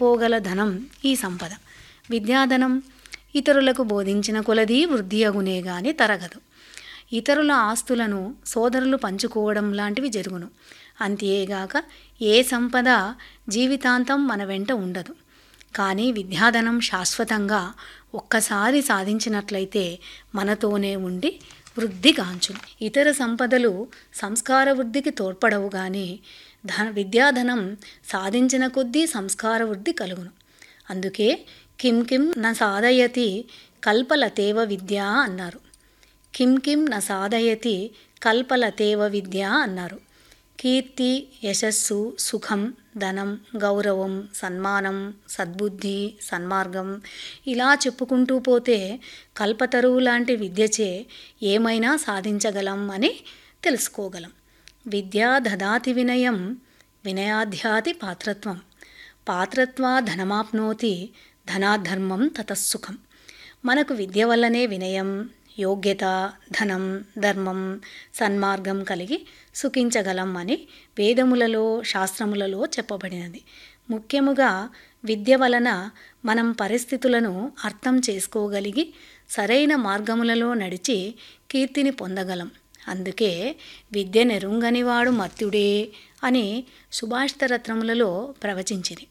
రాకపోగల ధనం ఈ సంపద విద్యాధనం ఇతరులకు బోధించిన కొలది వృద్ధి అగునే గాని తరగదు ఇతరుల ఆస్తులను సోదరులు పంచుకోవడం లాంటివి జరుగును అంతేగాక ఏ సంపద జీవితాంతం మన వెంట ఉండదు కానీ విద్యాధనం శాశ్వతంగా ఒక్కసారి సాధించినట్లయితే మనతోనే ఉండి వృద్ధిగాంచును ఇతర సంపదలు సంస్కార వృద్ధికి తోడ్పడవు కానీ ధన విద్యాధనం సాధించిన కొద్దీ సంస్కార వృద్ధి కలుగును అందుకే కిం కిం న సాధయతి కల్పలతేవ విద్య అన్నారు కిం కిం న సాధయతి కల్పలతేవ విద్య అన్నారు కీర్తి యశస్సు సుఖం ధనం గౌరవం సన్మానం సద్బుద్ధి సన్మార్గం ఇలా చెప్పుకుంటూ పోతే కల్పతరువు లాంటి విద్యచే ఏమైనా సాధించగలం అని తెలుసుకోగలం విద్యా దదాతి వినయం వినయాధ్యాతి పాత్రత్వం పాత్రత్వా ధనమాప్నోతి ధనాధర్మం తతస్సుఖం మనకు విద్య వల్లనే వినయం యోగ్యత ధనం ధర్మం సన్మార్గం కలిగి సుఖించగలం అని వేదములలో శాస్త్రములలో చెప్పబడినది ముఖ్యముగా విద్య వలన మనం పరిస్థితులను అర్థం చేసుకోగలిగి సరైన మార్గములలో నడిచి కీర్తిని పొందగలం అందుకే విద్య నెరుంగనివాడు మర్త్యుడే అని సుభాషితరత్నములలో ప్రవచించింది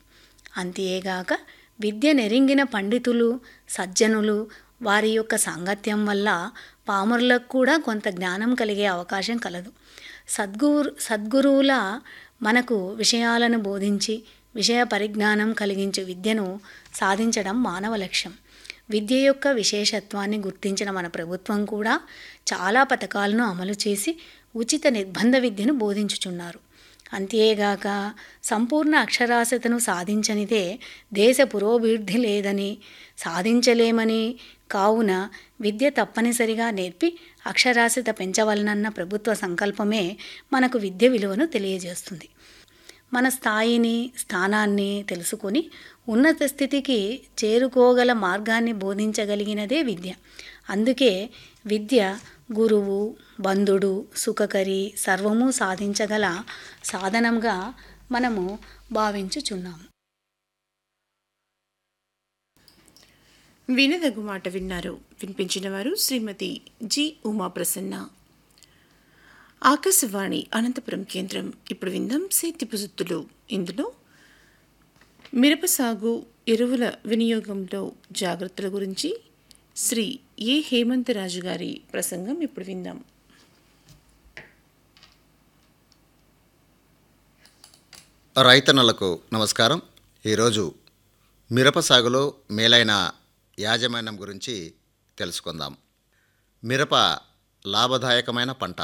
అంతేగాక విద్య నెరింగిన పండితులు సజ్జనులు వారి యొక్క సాంగత్యం వల్ల పామరులకు కూడా కొంత జ్ఞానం కలిగే అవకాశం కలదు సద్గురు సద్గురువుల మనకు విషయాలను బోధించి విషయ పరిజ్ఞానం కలిగించే విద్యను సాధించడం మానవ లక్ష్యం విద్య యొక్క విశేషత్వాన్ని గుర్తించిన మన ప్రభుత్వం కూడా చాలా పథకాలను అమలు చేసి ఉచిత నిర్బంధ విద్యను బోధించుచున్నారు అంతేగాక సంపూర్ణ అక్షరాస్యతను సాధించనిదే దేశ పురోభివృద్ధి లేదని సాధించలేమని కావున విద్య తప్పనిసరిగా నేర్పి అక్షరాస్యత పెంచవలనన్న ప్రభుత్వ సంకల్పమే మనకు విద్య విలువను తెలియజేస్తుంది మన స్థాయిని స్థానాన్ని తెలుసుకొని ఉన్నత స్థితికి చేరుకోగల మార్గాన్ని బోధించగలిగినదే విద్య అందుకే విద్య గురువు బంధుడు సుఖకరి సర్వము సాధించగల సాధనంగా మనము భావించుచున్నాము వినదగు మాట విన్నారు వినిపించిన వారు శ్రీమతి జి ఉమా ప్రసన్న ఆకాశవాణి అనంతపురం కేంద్రం ఇప్పుడు విందాం సేతి పుజుత్తులు ఇందులో మిరప సాగు ఎరువుల వినియోగంలో జాగ్రత్తల గురించి శ్రీ ఏ హేమంతరాజు గారి ప్రసంగం ఇప్పుడు విందాం రైతన్నలకు నమస్కారం ఈరోజు మిరప సాగులో మేలైన యాజమాన్యం గురించి తెలుసుకుందాం మిరప లాభదాయకమైన పంట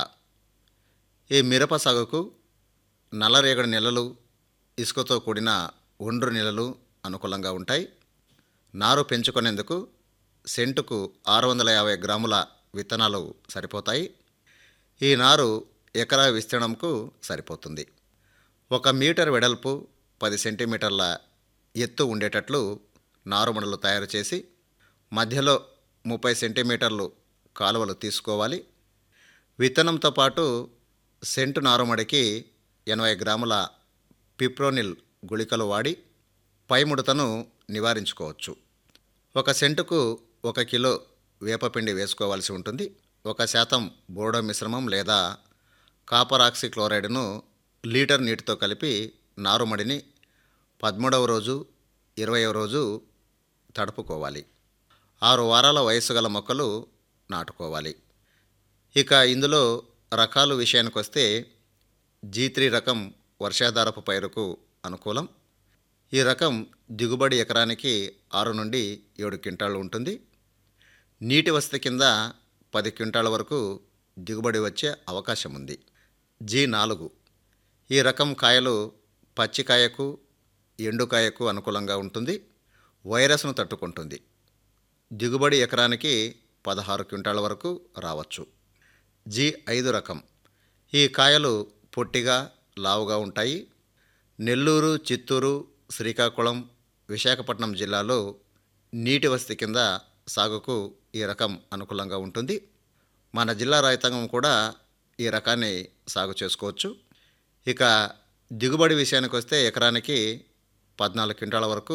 ఈ మిరప సాగుకు నల్లరేగడి నెలలు ఇసుకతో కూడిన ఒండ్రు నెలలు అనుకూలంగా ఉంటాయి నారు పెంచుకునేందుకు సెంటుకు ఆరు వందల యాభై గ్రాముల విత్తనాలు సరిపోతాయి ఈ నారు ఎకరా విస్తీర్ణంకు సరిపోతుంది ఒక మీటర్ వెడల్పు పది సెంటీమీటర్ల ఎత్తు ఉండేటట్లు నారుమడలు తయారు చేసి మధ్యలో ముప్పై సెంటీమీటర్లు కాలువలు తీసుకోవాలి విత్తనంతో పాటు సెంటు నారుమడికి ఎనభై గ్రాముల పిప్రోనిల్ గుళికలు వాడి పై ముడతను నివారించుకోవచ్చు ఒక సెంటుకు ఒక కిలో వేపపిండి వేసుకోవాల్సి ఉంటుంది ఒక శాతం బోర్డో మిశ్రమం లేదా కాపర్ ఆక్సీ క్లోరైడ్ను లీటర్ నీటితో కలిపి నారుమడిని పదమూడవ రోజు ఇరవయవ రోజు తడుపుకోవాలి ఆరు వారాల వయసు గల మొక్కలు నాటుకోవాలి ఇక ఇందులో రకాలు విషయానికి వస్తే జీ త్రీ రకం వర్షాధారపు పైరుకు అనుకూలం ఈ రకం దిగుబడి ఎకరానికి ఆరు నుండి ఏడు క్వింటాళ్ళు ఉంటుంది నీటి వసతి కింద పది క్వింటాళ్ళ వరకు దిగుబడి వచ్చే అవకాశం ఉంది జీ నాలుగు ఈ రకం కాయలు పచ్చికాయకు ఎండుకాయకు అనుకూలంగా ఉంటుంది వైరస్ను తట్టుకుంటుంది దిగుబడి ఎకరానికి పదహారు క్వింటాల వరకు రావచ్చు జీ ఐదు రకం ఈ కాయలు పొట్టిగా లావుగా ఉంటాయి నెల్లూరు చిత్తూరు శ్రీకాకుళం విశాఖపట్నం జిల్లాలో నీటి వసతి కింద సాగుకు ఈ రకం అనుకూలంగా ఉంటుంది మన జిల్లా రైతాంగం కూడా ఈ రకాన్ని సాగు చేసుకోవచ్చు ఇక దిగుబడి విషయానికి వస్తే ఎకరానికి పద్నాలుగు క్వింటాల వరకు